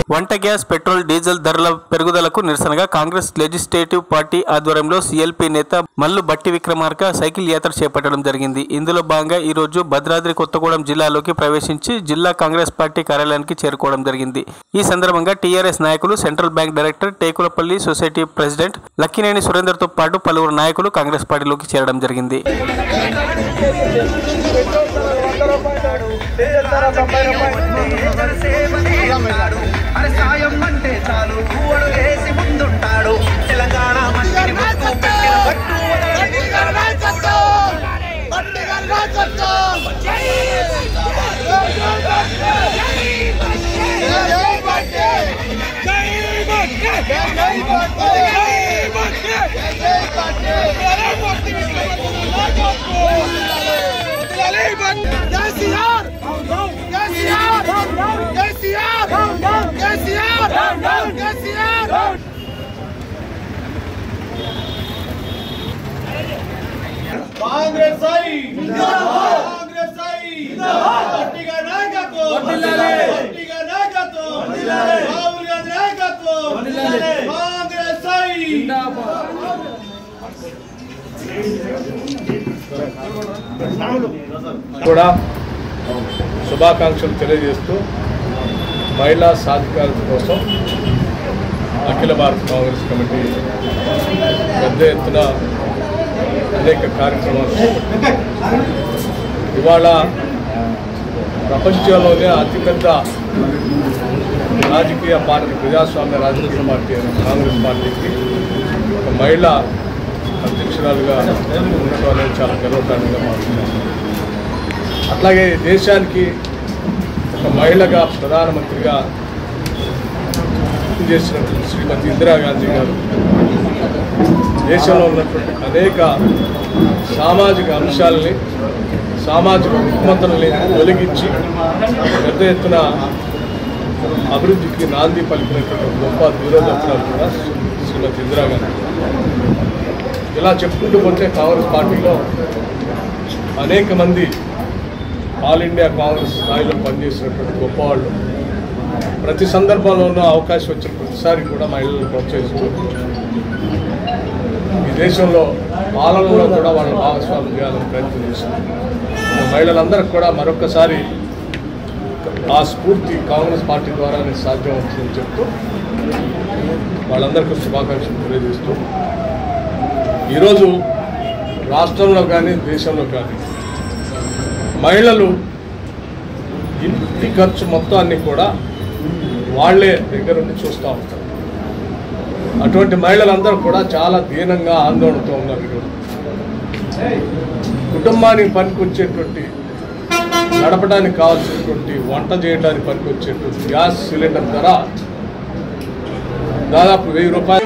వంట gas petrol diesel ధరల పెరుగుదలకు నిరసనగా కాంగ్రెస్ లెజిస్లేటివ్ పార్టీ ఆధ్వర్యంలో సీఎల్పీ నేత మల్లు బట్టి విక్రమార్క సైకిల్ యాత్ర చేపట్టడం జరిగింది ఇందులో భాగంగా ఈ రోజు భద్రాద్రి కొత్తగూడెం జిల్లాలోకి ప్రవేశించి జిల్లా కాంగ్రెస్ పార్టీ కార్యాలయానికి చేరుకోవడం జరిగింది ఈ సందర్భంగా టీఆర్ఎస్ నాయకులు central bank director Tekulapalli society president Lakkineni సురేందర్తో పాటు పలువురు నాయకులు కాంగ్రెస్ పార్టీలోకి చేరడం జరిగింది అరే సాయం అంటే చాలు ఊడు వేసి ముందుంటాడు తెలంగాణ మట్టిని ముక్కు పెట్టిన పట్టు వదలడు. కాంగ్రెస్ ఐ కాంగ్రెస్ ఐ గట్టిగా నాయకత్వం గట్టిగా నాయకత్వం రాహుల్ గాంధీ నాయకత్వం కాంగ్రెస్ ఐ కూడా శుభాకాంక్షలు తెలియజేస్తూ మహిళా సాధికారత కోసం అఖిల భారత కాంగ్రెస్ కమిటీ పెద్ద ఎత్తున అనేక కార్యక్రమాలు చేపట్టింది. ఇవాళ ప్రపంచంలోనే అతిపెద్ద రాజకీయ పార్టీ ప్రజాస్వామ్య రాజకీయ పార్టీ అయిన కాంగ్రెస్ పార్టీకి ఒక మహిళ అధ్యక్షురాలుగా ఉండటం అనేది చాలా గర్వకారణంగా మారుతుంది అట్లాగే దేశానికి ఒక మహిళగా ప్రధానమంత్రిగా చేసినటువంటి శ్రీమతి ఇందిరాగాంధీ గారు దేశంలో ఉన్నటువంటి అనేక సామాజిక అంశాలని సామాజిక రుగ్మతల్ని తొలగించి పెద్ద ఎత్తున అభివృద్ధికి నాంది పలికినటువంటి గొప్ప దూరదర్శనాలు కూడా శ్రీమతి ఇందిరాగాంధీ ఇలా చెప్పుకుంటూ పోతే కాంగ్రెస్ పార్టీలో అనేక మంది ఆల్ ఇండియా కాంగ్రెస్ స్థాయిలో పనిచేసినటువంటి గొప్పవాళ్ళు ప్రతి సందర్భంలోనూ అవకాశం వచ్చిన ప్రతిసారి కూడా మహిళలను ప్రోత్సహిస్తూ ఈ దేశంలో పాలనలో కూడా వాళ్ళ భాగస్వామ్యం చేయాలని ప్రయత్నం చేశారు మహిళలందరికీ కూడా మరొకసారి ఆ స్ఫూర్తి కాంగ్రెస్ పార్టీ ద్వారానే సాధ్యం అవుతుందని చెప్తూ వాళ్ళందరికీ శుభాకాంక్షలు తెలియజేస్తూ ఈరోజు రాష్ట్రంలో కానీ దేశంలో కానీ మహిళలు ఇంటి ఖర్చు మొత్తాన్ని కూడా వాళ్ళే దగ్గరుండి చూస్తూ ఉంటారు అటువంటి మహిళలందరూ కూడా చాలా దీనంగా ఆందోళనతో ఉన్నారు ఈరోజు కుటుంబానికి పనికొచ్చేటువంటి నడపడానికి కావాల్సినటువంటి వంట చేయడానికి పనికొచ్చేటువంటి గ్యాస్ సిలిండర్ ధర దాదాపు వెయ్యి రూపాయల